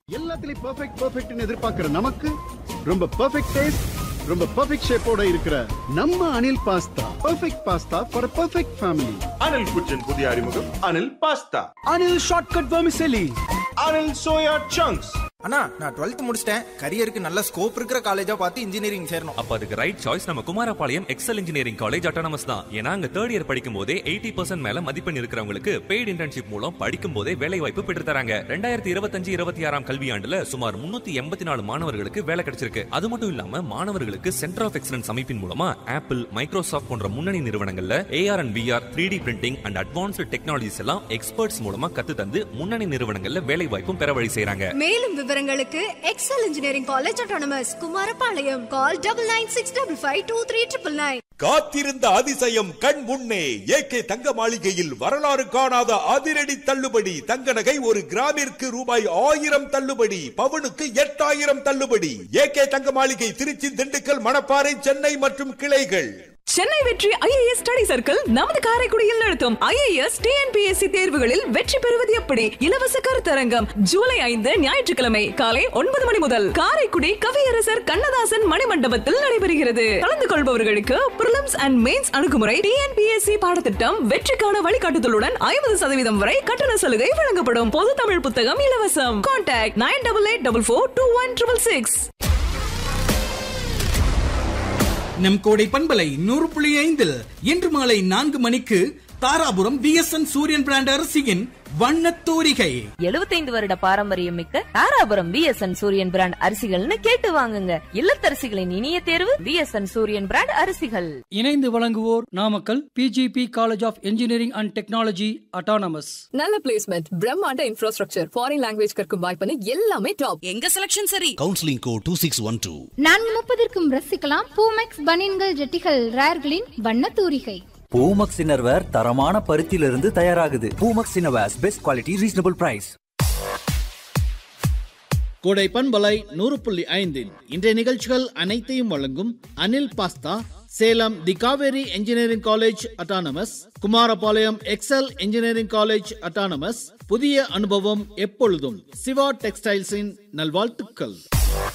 எல்லாத்துலயும் பெர்ஃபெக்ட் பெர்ஃபெக்ட்னு எதிர்பார்க்கிற நமக்கு ரொம்ப பெர்ஃபெக்ட் டேஸ்ட் ரொம்ப பெர்ஃபெக்ட் ஷேப்போட இருக்கிற நம்ம Anil pasta perfect pasta for perfect family Anil kitchen புதிய அறிமுகம் Anil pasta Anil shortcut vermicelli Anil soya chunks அண்ணா நான் டுவெல்த் முடிச்சிட்டேன் கரியருக்கு நல்ல ஸ்கோப் இருக்கிற காலேஜா பார்த்து இன்ஜினியரிங் சேரணும் அப்ப அதுக்கு ரைட் சாய்ஸ் நம்ம Kumarapalayam Excel engineering college autonomous தான் ஏன்னா அங்க தேர்ட் இயர் படிக்கும் போதே எயிட்டி பர்சன்ட் மேல மதிப்பெண் இருக்கிறவங்களுக்கு பெய்டு இன்டர்ன்ஷிப் மூலம் படிக்கும் போதே வேலை வாய்ப்பு பெற்று தராங்க ரெண்டாயிரத்தி இருபத்தஞ்சு இருபத்தி ஆறாம் கல்வியாண்டுல சுமார் முன்னூத்தி எண்பத்தி நாலு மாணவர்களுக்கு வேலை கிடைச்சிருக்கு அது மட்டும் இல்லாம மாணவர்களுக்கு சென்டர் ஆஃப் எக்ஸலன்ஸ் அமைப்பின் மூலமா ஆப்பிள் மைக்ரோசாஃப்ட் போன்ற முன்னணி நிறுவனங்கள்ல AR and VR three D printing and advanced technologies எல்லாம் எக்ஸ்பர்ட்ஸ் மூலமா கத்து தந்து முன்னணி நிறுவனங்கள்ல வேலை வாய்ப்பும் பெற வழி செய்றாங்க மேலும் விவரங்களுக்கு Excel engineering college autonomous Kumarapalayam call double nine six double five two three triple nine காத்திருந்த அதிசயம் கண் முன்னே ஏகே தங்க மாளிகையில் வரலாறு காணாத அதிரடி தள்ளுபடி தங்க நகை ஒரு கிராமிற்கு ரூபாய் ஆயிரம் தள்ளுபடி பவுனுக்கு எட்டாயிரம் தள்ளுபடி ஏகே தங்க மாளிகை திருச்சி திண்டுக்கல் மணப்பாறை சென்னை மற்றும் கிளைகள் சென்னை வெற்றி ஐஏஎஸ் ஸ்டடி சர்க்கிள் நமது காரைக்குடியில் நடத்தும் ஐஏஎஸ் டிஎன்பிஎஸ்சி தேர்வுகளில் வெற்றி பெறுவது எப்படி இலவச கருத்தரங்கம் ஜூலை ஐந்து ஞாயிற்றுக்கிழமை காலை ஒன்பது மணி முதல் காரைக்குடி கவியரசர் கண்ணதாசன் மணிமண்டபத்தில் நடைபெறுகிறது கலந்து கொள்பவர்களுக்கு பிரிலிம்ஸ் அண்ட் மெயின்ஸ் அணுகுமுறை டிஎன்பிஎஸ்சி பாடத்திட்டம் வெற்றிக்கான வழிகாட்டுதலுடன் ஐம்பது சதவீதம் வரை கட்டண சலுகை வழங்கப்படும் பொது தமிழ் புத்தகம் இலவசம் contact nine double eight double four two one triple six நம் கோடை பண்பலை நூறு புள்ளி ஐந்தில் இன்று மாலை நான்கு மணிக்கு தாராபுரம் பிஎஸ்என் சூரியன் பிராண்ட் அரிசியின் வண்ணத் தூரிகை எழுபத்தைந்து வருட பாரம்பரியம் மிக்க தாராபுரம் பிஎஸ்என் சூரியன் பிராண்ட் அரிசிகள்னு கேட்டு வாங்குங்க இல்லத்தரசிகளின் இனிய தேர்வு பிஎஸ்என் சூரியன் பிராண்ட் அரிசிகள் இணைந்து வழங்குவோர் Namakkal PGP college of engineering and technology autonomous நல்ல பிளேஸ்மெண்ட் பிரம்மாண்ட இன்ஃப்ராஸ்ட்ரக்சர் ஃபாரின் லாங்குவேஜ் கற்கும் வாய்ப்புன்னு எல்லாமே டாப் எங்க செலக்ஷன் சரி counselling code two six one two நான்கு முப்பதற்கும் ரசிக்கலாம் பூமெக்ஸ் பனியன்கள் ஜெட்டிகள் ரேர்களின் வண்ண தூரிகை பூமக்ஸ் இன்னர்வேர் தரமான பருத்தியிலிருந்து தயாராகுது Poomex innerwears best quality reasonable price Kodai பண்பலை நூறு புள்ளி ஐந்தில் இன்றைய நிகழ்ச்சிகள் அனைத்தையும் வழங்கும் Anil pasta Salem the Kaveri engineering college autonomous Kumarapalayam Excel engineering college autonomous புதிய அனுபவம் எப்பொழுதும் சிவா டெக்ஸ்டைல்ஸின் நல்வாழ்த்துக்கள்